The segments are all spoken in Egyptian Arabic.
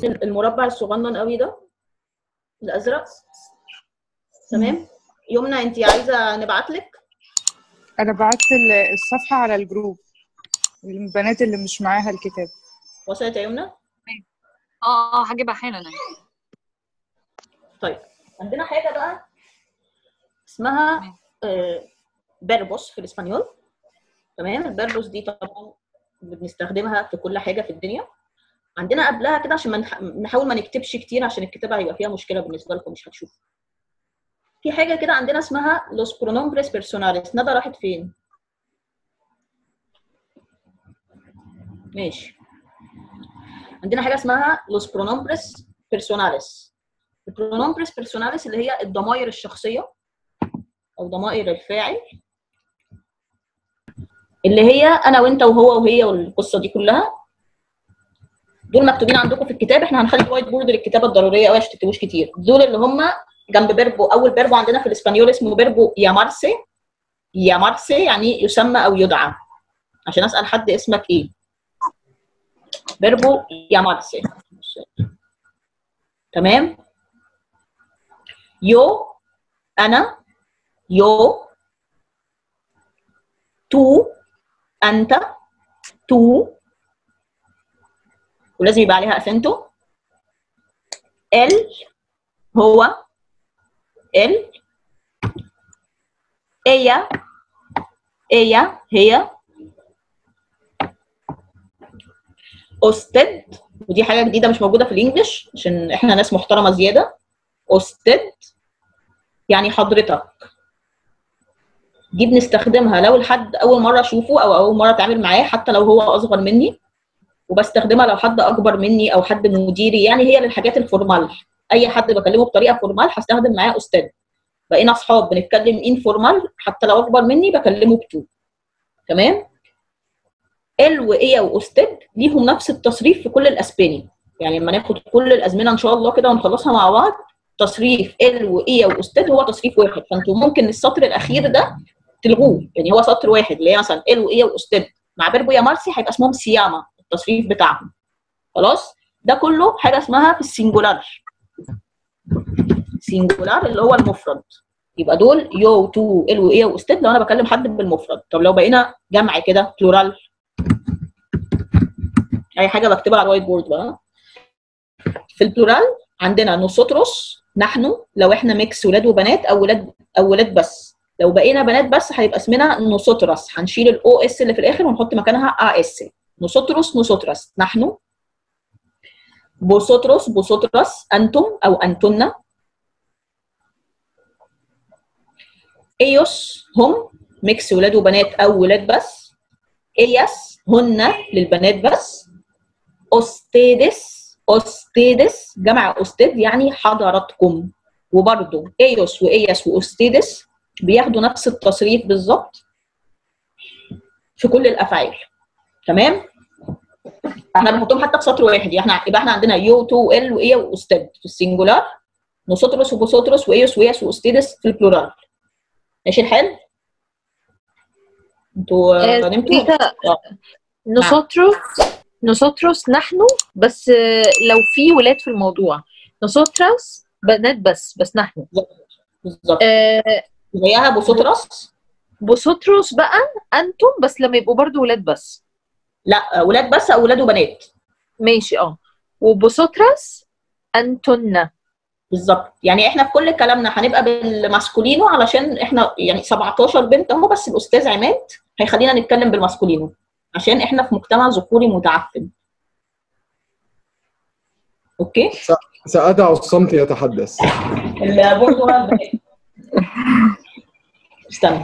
المربع الصغنن قوي ده الازرق تمام يمنى انت عايزه نبعت لك انا بعت ال- الصفحة على الجروب البنات اللي مش معاها الكتاب وصلت يا يمنى اه اه هجيبها حالا طيب عندنا حاجه بقى اسمها آه، بيربوس في الاسبانيول تمام البيربوس دي طبعا بنستخدمها في كل حاجه في الدنيا عندنا قبلها كده عشان ما نح- نحاول ما نكتبش كتير عشان الكتابه هيبقى فيها مشكله بالنسبه لكم مش هتشوفوا في حاجه كده عندنا اسمها لوس برونومبريس بيرسوناليس ندى راحت فين ماشي عندنا حاجه اسمها لوس برونومبريس بيرسوناليس البرونومبريس بيرسوناليس اللي هي الضمائر الشخصيه او ضمائر الفاعل اللي هي انا وانت وهو وهي والقصه دي كلها دول مكتوبين عندكم في الكتاب احنا هنخلي الوايت بورد للكتابه الضروريه قوي عشان تكتبوش كتير دول اللي هم جنب بيربو اول بيربو عندنا في الاسبانيول اسمه بيربو يامارسي يامارسي يعني يسمى او يدعى عشان اسال حد اسمك ايه بيربو يامارسي تمام يو انا يو تو انت تو ولازم يبقى عليها اسنتو ال هو ال ella ella هي usted ودي حاجه جديده مش موجوده في الانجليش عشان احنا ناس محترمه زياده usted يعني حضرتك دي بنستخدمها لو الحد اول مره اشوفه او اول مره اتعامل معاه حتى لو هو اصغر مني وبستخدمها لو حد اكبر مني او حد مديري يعني هي للحاجات الفورمال اي حد بكلمه بطريقه فورمال هستخدم معاه استاذ بقينا اصحاب بنتكلم انفورمال حتى لو اكبر مني بكلمه بتو تمام ال وايه واستاذ ليهم نفس التصريف في كل الاسباني يعني لما ناخد كل الازمنه ان شاء الله كده ونخلصها مع بعض تصريف ال وايه واستاذ هو تصريف واحد فانتوا ممكن السطر الاخير ده تلغوه يعني هو سطر واحد اللي هي مثلا ال وايه واستاذ مع بيربو يا مارسي هيبقى اسمهم سياما التصريف بتاعهم خلاص ده كله حاجه اسمها في السنجولار سنجولار اللي هو المفرد يبقى دول يو تو ال وايه واستاذ لو انا بكلم حد بالمفرد طب لو بقينا جمع كده بلورال اي حاجه بكتبها على الوايت بورد بقى في البلورال عندنا نوسوتروس نحن لو احنا ميكس ولاد وبنات او ولاد او ولاد بس لو بقينا بنات بس هيبقى اسمنا نوسوترس هنشيل الاو اس اللي في الاخر ونحط مكانها ا اس نوسوتروس نوسوترس نحن بوسوتروس بوسوترس انتم او انتن ايوس هم ميكس ولاد وبنات او ولاد بس اياس هن للبنات بس اوستيدس اوستيدس جمع استاذ يعني حضراتكم وبرده ايوس واياس واوستيدس بياخدوا نفس التصريف بالظبط في كل الافعال تمام احنا بنحطهم حتى في سطر واحد يعني احنا يبقى احنا عندنا يو تو ال وايه واستاذ في السنجولار نوسوتروس وبوسوتروس وايوس واياس واوستيدس في البلورال ماشي الحال انتوا آه، نمتوا تيتا آه. نوسوتروس نوسوتروس نحن بس آه، لو في ولاد في الموضوع نوسوتروس بنات بس بس نحن بالظبط آه، زيها بوسوتروس بوسوتروس بقى انتم بس لما يبقوا برضو ولاد بس لا ولاد بس او ولاد وبنات ماشي اه وبوسوتراس انتن بالظبط يعني احنا في كل كلامنا هنبقى بالماسكولينو علشان احنا يعني 17 بنت اهو بس الاستاذ عماد هيخلينا نتكلم بالماسكولينو عشان احنا في مجتمع ذكوري متعفن اوكي سأدع الصمت يتحدث البرتغال بنات استنى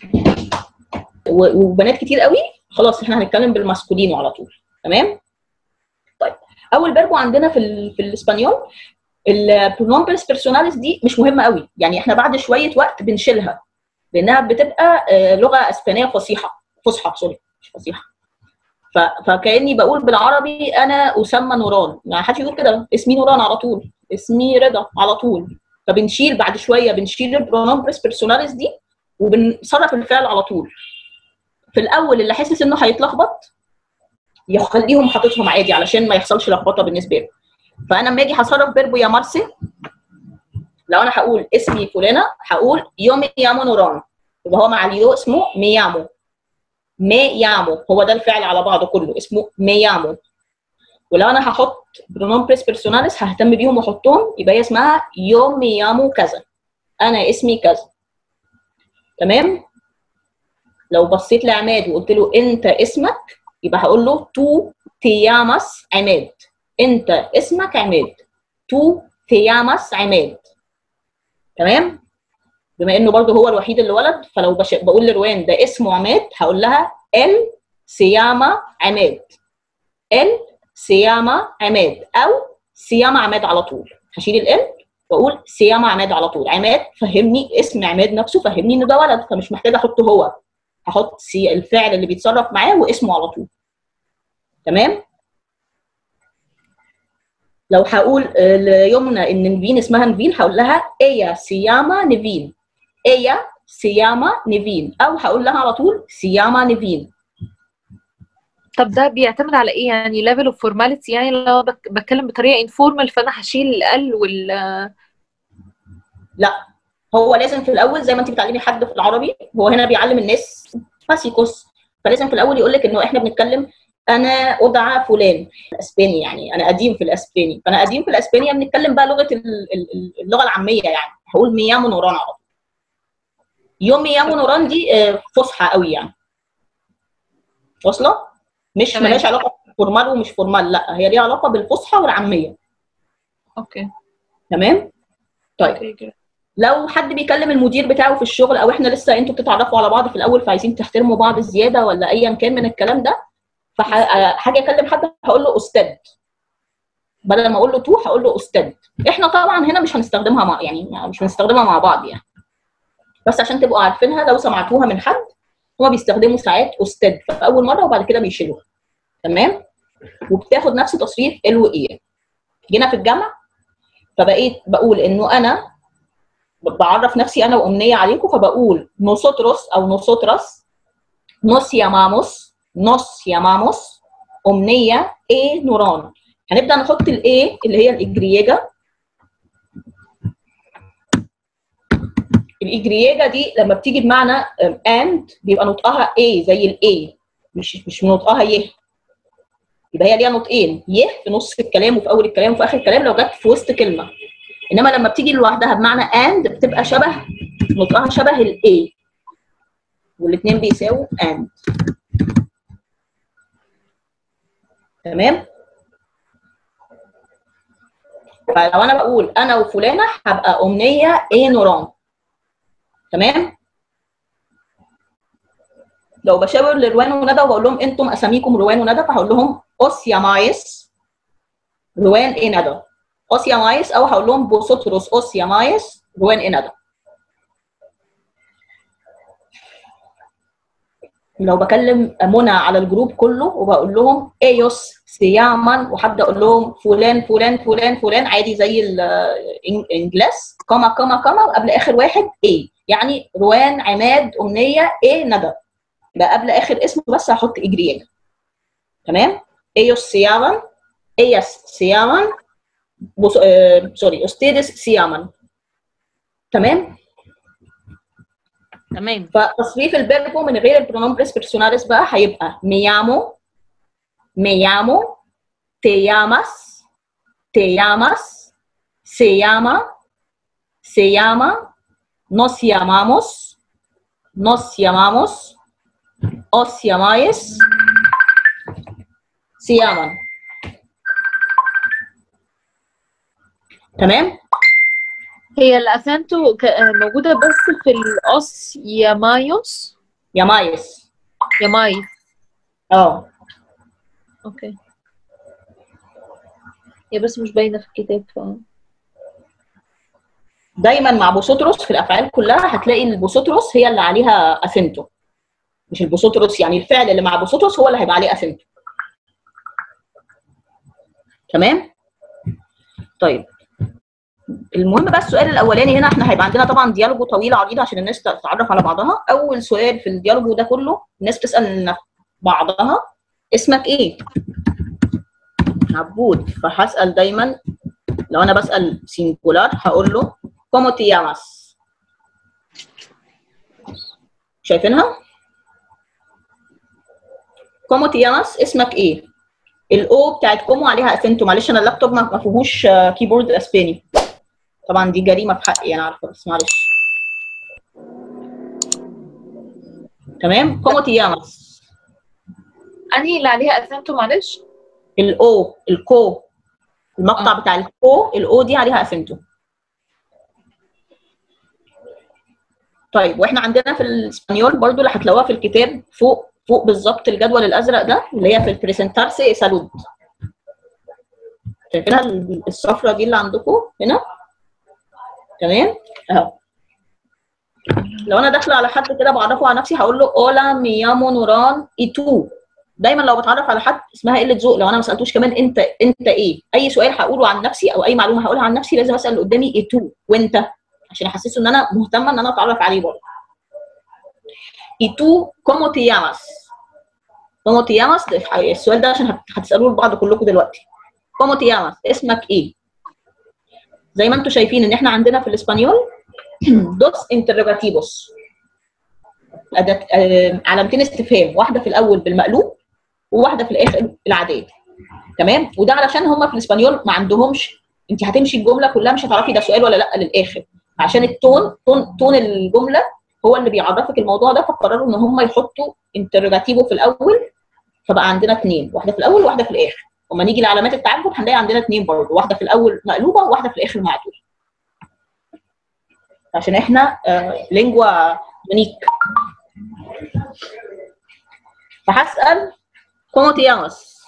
و- وبنات كتير قوي خلاص احنا هنتكلم بالماسكولينو على طول تمام طيب اول فيربو عندنا في ال في الاسبانيول البرونومبرز بيرسوناليس دي مش مهمه قوي يعني احنا بعد شويه وقت بنشيلها لانها بتبقى آه، لغه اسبانيه فصيحه فصحى سوري مش فصيحه ف- فكاني بقول بالعربي انا اسمى نوران يعني حد يقول كده اسمي نوران على طول اسمي رضا على طول فبنشيل بعد شويه بنشيل البرونومبرز بيرسوناليس دي وبنصرف الفعل على طول في الاول اللي حاسس انه هيتلخبط يخليهم حاططهم عادي علشان ما يحصلش لخبطه بالنسبه له فانا لما اجي هصرف فيربو يا مارسي لو انا هقول اسمي فلانه هقول يو مي يامو نوران يبقى هو مع اليو اسمه ميامو ميامو هو ده الفعل على بعضه كله اسمه ميامو ولو انا هحط برونوم بريس بيرسوناليس ههتم بيهم واحطهم يبقى هي اسمها يو ميامو كذا انا اسمي كذا تمام لو بصيت لعماد وقلت له انت اسمك يبقى هقول له تو تيامس عماد انت اسمك عماد تو تيامس عماد تمام بما انه برضه هو الوحيد اللي ولد فلو بش... بقول لروان ده اسمه عماد هقول لها ال سياما عماد ال سياما عماد او سياما عماد على طول هشيل ال واقول سياما عماد على طول عماد فهمني اسم عماد نفسه فهمني ان ده ولد فمش محتاجه احطه هو هحط سي الفعل اللي بيتصرف معاه واسمه على طول تمام لو هقول آه، ليمنى ان نيفين اسمها نيفين هقول لها ايا سياما نيفين ايا سياما نيفين او هقول لها على طول سياما نيفين طب ده بيعتمد على ايه يعني ليفل اوف فورماليتي يعني لو بك- بتكلم بطريقه انفورمال فانا هشيل ال وال لا هو لازم في الاول زي ما انت بتعلمي حد في العربي هو هنا بيعلم الناس باسيكوس فلازم في الاول يقول لك انه احنا بنتكلم انا ادعى فلان الاسباني يعني انا قديم في الاسباني فانا قديم في الاسباني بنتكلم بقى لغه ال- ال- اللغه العاميه يعني هقول ميامو نوران على طول يوم ميامو نوران دي آه، فصحى قوي يعني واصله مش تمام. ملهاش علاقه فورمال ومش فورمال لا هي ليها علاقه بالفصحى والعاميه اوكي تمام طيب اوكي لو حد بيكلم المدير بتاعه في الشغل او احنا لسه انتوا بتتعرفوا على بعض في الاول فعايزين تحترموا بعض زياده ولا ايا كان من الكلام ده فهاجي اكلم حد هقول له استاذ بدل ما اقول له تو هقول له استاذ احنا طبعا هنا مش هنستخدمها مع يعني مش هنستخدمها مع بعض يعني بس عشان تبقوا عارفينها لو سمعتوها من حد هما بيستخدموا ساعات استاذ في اول مره وبعد كده بيشيلوها تمام وبتاخد نفس تصريف ال وايه جينا في الجامعه فبقيت بقول انه انا بعرف نفسي انا وامنيه عليكم فبقول نوسوتروس او نوسوتراس نوس ياماموس نوس ياماموس امنيه ايه نوران هنبدا نحط الايه اللي هي الاجريجا الاجريجا دي لما بتيجي بمعنى اند بيبقى نطقها ايه زي الايه مش مش نطقها يه يبقى هي ليها نطقين يه في نص الكلام وفي اول الكلام وفي اخر الكلام لو جت في وسط كلمه انما لما بتيجي لوحدها بمعنى اند بتبقى شبه نطقها شبه الاي والاثنين بيساووا اند تمام فلو انا بقول انا وفلانه هبقى امنيه ايه نوران تمام لو بشاور لروان وندى وبقول لهم انتم اساميكم روان وندى فهقول لهم اوس يا مايس روان ايه ندى اوس يا مايس او هقول لهم بوسوتروس اوس يا مايس روان ايه ندى لو بكلم منى على الجروب كله وبقول لهم ايوس سياما وهبدا اقول لهم فلان فلان فلان فلان عادي زي الانجليز كما كما كما وقبل اخر واحد ايه يعني روان عماد امنيه ايه ندى يبقى قبل اخر اسم بس هحط اجريال تمام ايوس سياما ايس سياما بص... آه... سوري استيدس سياما تمام تمام فتصريف الفيربو من غير البرونوم بريس بيرسوناليس بقى هيبقى ميامو ميامو تياماس تياماس سياما سياما nos llamamos nos llamamos os llamáis se llaman تمام هي الاسانتو ك- موجوده بس في الاس يامايوس llamáis ياماي اه اوكي هي بس مش باينه في الكتاب ف دايما مع بوسوتروس في الافعال كلها هتلاقي البوسوتروس هي اللي عليها اسنتو مش البوسوتروس يعني الفعل اللي مع بوسوتروس هو اللي هيبقى عليه اسنتو تمام طيب المهم بقى السؤال الاولاني هنا احنا هيبقى عندنا طبعا ديالوجو طويل عريض عشان الناس تتعرف على بعضها اول سؤال في الديالوجو ده كله الناس تسال بعضها اسمك ايه عبود فهسال دايما لو انا بسال سينجولار هقول له كومو تي llamas شايفينها كومو تي llamas اسمك ايه الاو بتاعت كومو عليها اسنتو معلش انا اللابتوب ما ما فيهوش آه، كيبورد اسباني طبعا دي جريمه في حقي انا عارفه بس معلش تمام كومو تي llamas انهي اللي عليها اسنتو معلش الاو الكو المقطع آه. بتاع الكو الاو دي عليها اسنتو طيب واحنا عندنا في الاسبانيول برضو اللي هتلاقوها في الكتاب فوق فوق بالظبط الجدول الازرق ده اللي هي في البريسنتارسي سالود شايفينها ال- الصفرة دي اللي عندكم هنا تمام اهو لو انا داخله على حد كده بعرفه على نفسي هقول له اولا ميامو نوران ايتو دايما لو بتعرف على حد اسمها قله ذوق لو انا ما سالتوش كمان انت انت ايه اي سؤال هقوله عن نفسي او اي معلومه هقولها عن نفسي لازم اسال اللي قدامي ايه تو وانت عشان احسسه ان انا مهتمه ان انا اتعرف عليه برضه y tú cómo te llamas cómo te llamas ده- السؤال ده عشان هت- هتسالوه لبعض كلكم دلوقتي cómo te llamas اسمك ايه زي ما انتم شايفين ان احنا عندنا في الاسبانيول dos interrogativos أداة آه، علامتين استفهام واحده في الاول بالمقلوب وواحده في الاخر العاديه تمام وده علشان هم في الاسبانيول ما عندهمش انت هتمشي الجمله كلها مش هتعرفي ده سؤال ولا لا للاخر عشان التون تون تون الجمله هو اللي بيعرفك الموضوع ده فقرروا ان هم يحطوا انترجاتيفو في الاول فبقى عندنا اثنين واحده في الاول وواحده في الاخر وما نيجي لعلامات التعجب هنلاقي عندنا اثنين برضه واحده في الاول مقلوبه وواحده في الاخر معدوله عشان احنا آه لينجوا يونيك فهسال كومو تي llamas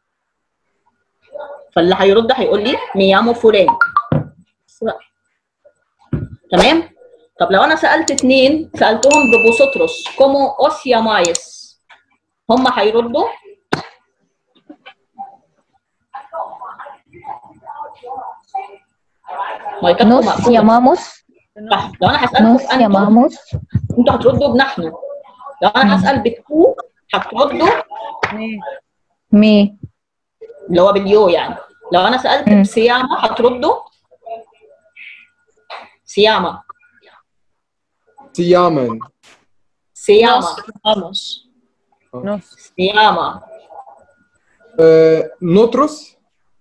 فاللي هيرد هيقول لي ميامو فلان بس بقى. تمام طب لو انا سالت اتنين سالتهم ببوسوتروس كومو اوس يامايس هم هيردوا مايكاتكم Nos مقفولة. llamamos, صح لو انا هسالكم nos انتوا llamamos, انتوا هتردوا بنحن لو انا هسال بتو هتردوا مي mi, اللي هو باليو يعني لو انا سالت مم. بسياما هتردوا سياما Se llaman. سياما vamos سياما Eh, nosotros.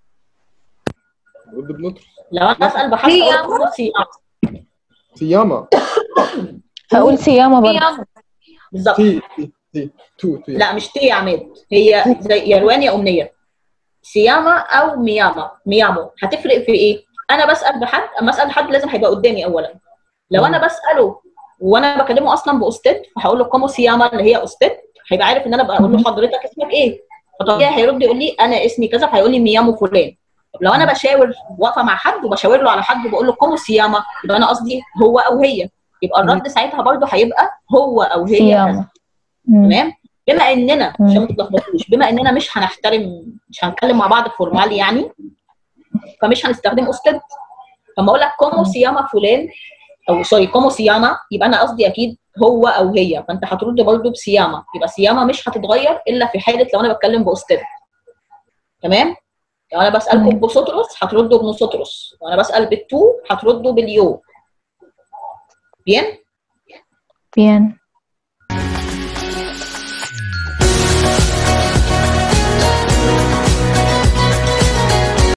نرد بنطرس. لو انا اسال بحث سياما. أقول سياما Se llama. هقول سيامة برضه بالظبط تي تي تي تو تي لا مش تي يا عماد هي زي يا روان يا امنيه سياما او مياما ميامو هتفرق في ايه؟ انا بسال بحد اما اسال حد لازم هيبقى قدامي اولا لو انا بساله وانا بكلمه اصلا باستاذ فهقول له كومو سياما اللي هي استاذ هيبقى عارف ان انا بقول له حضرتك اسمك ايه؟ فطبيعي هيرد يقول لي انا اسمي كذا فهيقول لي ميامو فلان طب لو انا بشاور واقفه مع حد وبشاور له على حد وبقول له كومو سياما يبقى انا قصدي هو او هي يبقى الرد ساعتها برضه هيبقى هو او هي كذا. سيامة مم. تمام بما اننا مم. عشان ما تتلخبطوش بما اننا مش هنحترم مش هنتكلم مع بعض فورمال يعني فمش هنستخدم استاذ فما اقول لك كومو سياما فلان او سوري كومو سياما يبقى انا قصدي اكيد هو او هي فانت هترد برضه بسياما يبقى سياما مش هتتغير الا في حاله لو انا بتكلم باستاذ تمام لو انا بسالكم مم. بسطرس هتردوا بنسطرس وانا بسال بالتو هتردوا باليو بين bien